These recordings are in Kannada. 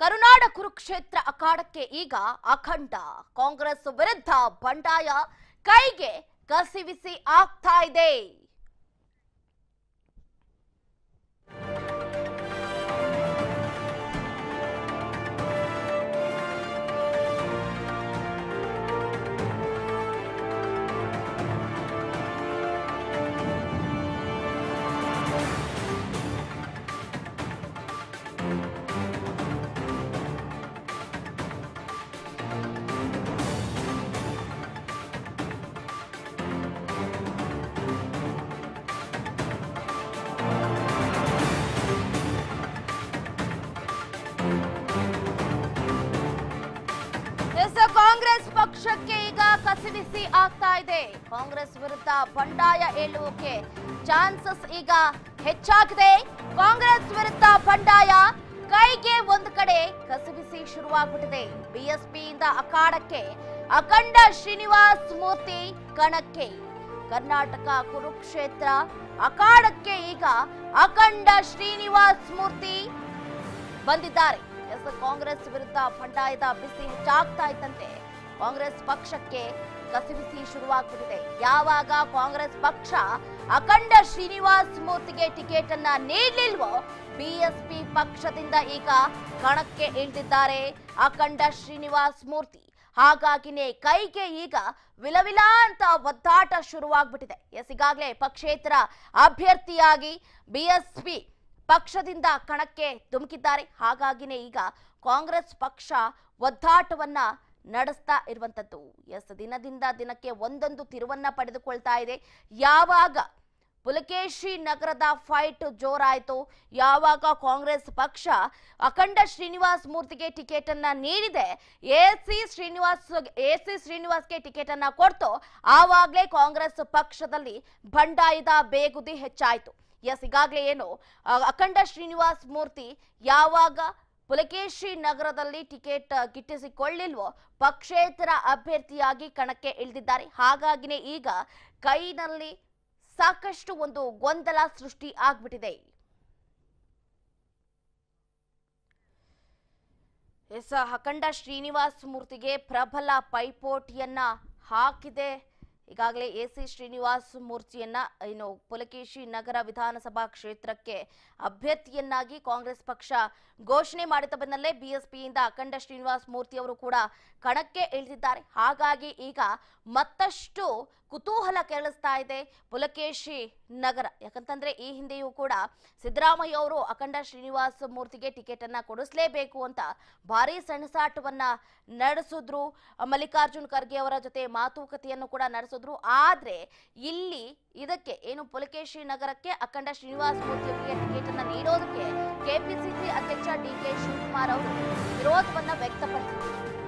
ಕರುನಾಡ ಕುರುಕ್ಷೇತ್ರ ಅಖಾಡಕ್ಕೆ ಈಗ ಅಖಂಡ ಕಾಂಗ್ರೆಸ್ ವಿರುದ್ಧ ಬಂಡಾಯ ಕೈಗೆ ಕಸಿವಿಸಿ ಆಗ್ತಾ ಇದೆ ಎಸ್ ಕಾಂಗ್ರೆಸ್ ಪಕ್ಷಕ್ಕೆ ಈಗ ಕಸಿವಿಸಿ ಆಗ್ತಾ ಇದೆ ಕಾಂಗ್ರೆಸ್ ವಿರುದ್ಧ ಬಂಡಾಯ ಏಳುವಕ್ಕೆ ಚಾನ್ಸಸ್ ಈಗ ಹೆಚ್ಚಾಗಿದೆ ಕಾಂಗ್ರೆಸ್ ವಿರುದ್ಧ ಬಂಡಾಯ ಕೈಗೆ ಒಂದು ಕಡೆ ಕಸಿವಿಸಿ ಶುರುವಾಗ್ಬಿಟ್ಟಿದೆ ಬಿಎಸ್ಪಿಯಿಂದ ಅಖಾಡಕ್ಕೆ ಅಖಂಡ ಶ್ರೀನಿವಾಸ್ ಮೂರ್ತಿ ಕಣಕ್ಕೆ ಕರ್ನಾಟಕ ಕುರುಕ್ಷೇತ್ರ ಅಖಾಡಕ್ಕೆ ಈಗ ಅಖಂಡ ಶ್ರೀನಿವಾಸ್ ಮೂರ್ತಿ ಬಂದಿದ್ದಾರೆ ಎಸ್ ಕಾಂಗ್ರೆಸ್ ವಿರುದ್ಧ ಬಂಡಾಯದ ಬಿಸಿ ಹೆಚ್ಚಾಗ್ತಾ ಇದ್ದಂತೆ ಕಾಂಗ್ರೆಸ್ ಪಕ್ಷಕ್ಕೆ ಕಸಿಬಿಸಿ ಶುರುವಾಗ್ಬಿಟ್ಟಿದೆ ಯಾವಾಗ ಕಾಂಗ್ರೆಸ್ ಪಕ್ಷ ಅಖಂಡ ಶ್ರೀನಿವಾಸ್ ಮೂರ್ತಿಗೆ ಟಿಕೆಟ್ ಅನ್ನ ನೀಡಲಿಲ್ವೋ ಬಿಎಸ್ಪಿ ಪಕ್ಷದಿಂದ ಈಗ ಕಣಕ್ಕೆ ಇಳಿದಿದ್ದಾರೆ ಅಖಂಡ ಶ್ರೀನಿವಾಸ್ ಮೂರ್ತಿ ಹಾಗಾಗಿನೇ ಕೈಗೆ ಈಗ ವಿಲವಿಲ ಅಂತ ಒದ್ದಾಟ ಶುರುವಾಗ್ಬಿಟ್ಟಿದೆ ಎಸ್ ಈಗಾಗಲೇ ಪಕ್ಷೇತರ ಅಭ್ಯರ್ಥಿಯಾಗಿ ಬಿಎಸ್ಪಿ ಪಕ್ಷದಿಂದ ಕಣಕ್ಕೆ ಧುಮುಕಿದ್ದಾರೆ ಹಾಗಾಗಿನೇ ಈಗ ಕಾಂಗ್ರೆಸ್ ಪಕ್ಷ ಒದ್ದಾಟವನ್ನ ನಡೆಸ್ತಾ ಇರುವಂತದ್ದು ಎಸ್ ದಿನದಿಂದ ದಿನಕ್ಕೆ ಒಂದೊಂದು ತಿರುವನ್ನ ಪಡೆದುಕೊಳ್ತಾ ಇದೆ ಯಾವಾಗ ಪುಲಕೇಶಿ ನಗರದ ಫೈಟ್ ಜೋರಾಯಿತು ಯಾವಾಗ ಕಾಂಗ್ರೆಸ್ ಪಕ್ಷ ಅಖಂಡ ಶ್ರೀನಿವಾಸ್ ಮೂರ್ತಿಗೆ ಟಿಕೆಟ್ ಅನ್ನ ನೀಡಿದೆ A C Srinivas A C ಶ್ರೀನಿವಾಸ್ಗೆ ಟಿಕೆಟ್ ಅನ್ನ ಕೊಡ್ತು ಆವಾಗಲೇ ಕಾಂಗ್ರೆಸ್ ಪಕ್ಷದಲ್ಲಿ ಬಂಡಾಯದ ಬೇಗುದಿ ಹೆಚ್ಚಾಯಿತು ಎಸ್ ಈಗಾಗಲೇ ಏನು ಆ, ಅಖಂಡ ಶ್ರೀನಿವಾಸ್ ಮೂರ್ತಿ ಯಾವಾಗ ಪುಲಕೇಶಿ ನಗರದಲ್ಲಿ ಟಿಕೆಟ್ ಆ, ಗಿಟ್ಟಿಸಿಕೊಳ್ಳಿಲ್ವೋ ಪಕ್ಷೇತರ ಅಭ್ಯರ್ಥಿಯಾಗಿ ಕಣಕ್ಕೆ ಇಳಿದಿದ್ದಾರೆ ಹಾಗಾಗಿನೇ ಈಗ ಕೈನಲ್ಲಿ ಸಾಕಷ್ಟು ಒಂದು ಗೊಂದಲ ಸೃಷ್ಟಿ ಆಗ್ಬಿಟ್ಟಿದೆ ಎಸ್ ಅಖಂಡ ಶ್ರೀನಿವಾಸ್ ಮೂರ್ತಿಗೆ ಪ್ರಬಲ ಪೈಪೋಟಿಯನ್ನ ಹಾಕಿದೆ ಈಗಾಗಲೇ ಎ ಸಿ ಶ್ರೀನಿವಾಸ್ ಮೂರ್ತಿಯನ್ನ ಏನು ಪುಲಕೇಶಿ ನಗರ ವಿಧಾನಸಭಾ ಕ್ಷೇತ್ರಕ್ಕೆ ಅಭ್ಯರ್ಥಿಯನ್ನಾಗಿ ಕಾಂಗ್ರೆಸ್ ಪಕ್ಷ ಘೋಷಣೆ ಮಾಡಿದ ಬೆನ್ನಲ್ಲೇ ಬಿಎಸ್ಪಿಯಿಂದ ಅಖಂಡ ಶ್ರೀನಿವಾಸ್ ಮೂರ್ತಿ ಅವರು ಕೂಡ ಕಣಕ್ಕೆ ಇಳಿದಿದ್ದಾರೆ ಹಾಗಾಗಿ ಈಗ ಮತ್ತಷ್ಟು ಕುತೂಹಲ ಕೆರಳಿಸ್ತಾ ಇದೆ ಪುಲಕೇಶಿ ನಗರ ಯಾಕಂತಂದ್ರೆ ಈ ಹಿಂದೆಯೂ ಕೂಡ ಸಿದ್ದರಾಮಯ್ಯ ಅವರು ಅಖಂಡ ಶ್ರೀನಿವಾಸ್ ಮೂರ್ತಿಗೆ ಟಿಕೆಟ್ ಅನ್ನ ಕೊಡಿಸ್ಲೇಬೇಕು ಅಂತ ಭಾರಿ ಸೆಣಸಾಟವನ್ನ ನಡೆಸಿದ್ರು ಮಲ್ಲಿಕಾರ್ಜುನ್ ಖರ್ಗೆ ಅವರ ಜೊತೆ ಮಾತುಕತೆಯನ್ನು ಕೂಡ ನಡೆಸಿದ್ರು ಆದ್ರೆ ಇಲ್ಲಿ ಇದಕ್ಕೆ ಏನು ಪುಲಕೇಶಿ ನಗರಕ್ಕೆ ಅಖಂಡ ಶ್ರೀನಿವಾಸ್ ಮೂರ್ತಿ ಅವರಿಗೆ ಟಿಕೆಟ್ ಅನ್ನ ನೀಡೋದಕ್ಕೆ ಕೆಪಿಸಿಸಿ ಅಧ್ಯಕ್ಷ ಡಿ ಕೆ ಶಿವಕುಮಾರ್ ಅವರು ವಿರೋಧವನ್ನ ವ್ಯಕ್ತಪಡಿಸಿದ್ರು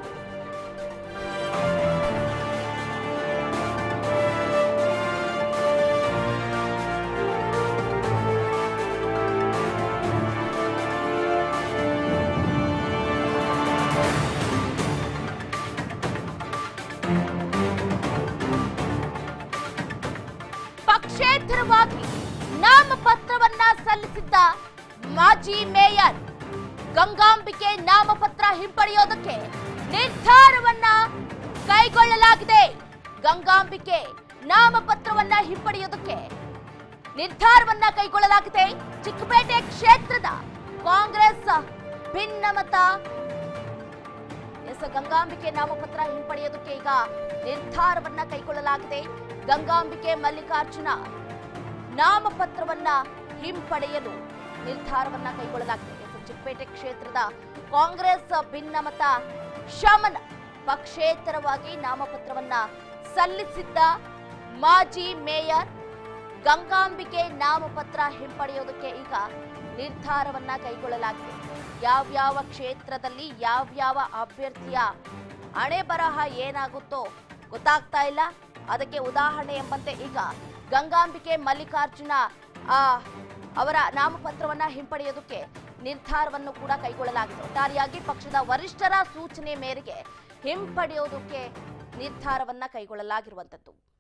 ಪಕ್ಷೇತರವಾಗಿ ನಾಮಪತ್ರವನ್ನ ಸಲ್ಲಿಸಿದ್ದ ಮಾಜಿ ಮೇಯರ್ ಗಂಗಾಂಬಿಕೆ ನಾಮಪತ್ರ ಹಿಂಪಡೆಯೋದಕ್ಕೆ ನಿರ್ಧಾರವನ್ನ ಕೈಗೊಳ್ಳಲಾಗಿದೆ ಗಂಗಾಂಬಿಕೆ ನಾಮಪತ್ರವನ್ನ ಹಿಂಪಡೆಯೋದಕ್ಕೆ ನಿರ್ಧಾರವನ್ನ ಕೈಗೊಳ್ಳಲಾಗಿದೆ ಚಿಕ್ಕಪೇಟೆ ಕ್ಷೇತ್ರದ ಕಾಂಗ್ರೆಸ್ ಭಿನ್ನಮತ ಎಸ್ ಗಂಗಾಂಬಿಕೆ ನಾಮಪತ್ರ ಹಿಂಪಡೆಯೋದಕ್ಕೆ ಈಗ ನಿರ್ಧಾರವನ್ನ ಕೈಗೊಳ್ಳಲಾಗಿದೆ ಗಂಗಾಂಬಿಕೆ ಮಲ್ಲಿಕಾರ್ಜುನ ನಾಮಪತ್ರವನ್ನ ಹಿಂಪಡೆಯಲು ನಿರ್ಧಾರವನ್ನ ಕೈಗೊಳ್ಳಲಾಗಿದೆ ಎಸ್ ಚಿಕ್ಕಪೇಟೆ ಕ್ಷೇತ್ರದ ಕಾಂಗ್ರೆಸ್ ಭಿನ್ನಮತ ಶಮನ ಪಕ್ಷೇತರವಾಗಿ ನಾಮಪತ್ರವನ್ನ ಸಲ್ಲಿಸಿದ್ದ ಮಾಜಿ ಮೇಯರ್ ಗಂಗಾಂಬಿಕೆ ನಾಮಪತ್ರ ಹಿಂಪಡೆಯೋದಕ್ಕೆ ಈಗ ನಿರ್ಧಾರವನ್ನ ಕೈಗೊಳ್ಳಲಾಗಿದೆ ಯಾವ್ಯಾವ ಕ್ಷೇತ್ರದಲ್ಲಿ ಯಾವ್ಯಾವ ಅಭ್ಯರ್ಥಿಯ ಹಣೆ ಬರಹ ಏನಾಗುತ್ತೋ ಗೊತ್ತಾಗ್ತಾ ಇಲ್ಲ ಅದಕ್ಕೆ ಉದಾಹರಣೆ ಎಂಬಂತೆ ಈಗ ಗಂಗಾಂಬಿಕೆ ಮಲ್ಲಿಕಾರ್ಜುನ ಆ, ಅವರ ನಾಮಪತ್ರವನ್ನ ಹಿಂಪಡೆಯೋದಕ್ಕೆ ನಿರ್ಧಾರವನ್ನು ಕೂಡ ಕೈಗೊಳ್ಳಲಾಗಿದೆ ಒಟ್ಟಾರೆಯಾಗಿ ಪಕ್ಷದ ವರಿಷ್ಠರ ಸೂಚನೆ ಮೇರೆಗೆ ಹಿಂಪಡೆಯೋದಕ್ಕೆ ನಿರ್ಧಾರವನ್ನ ಕೈಗೊಳ್ಳಲಾಗಿರುವಂತದ್ದು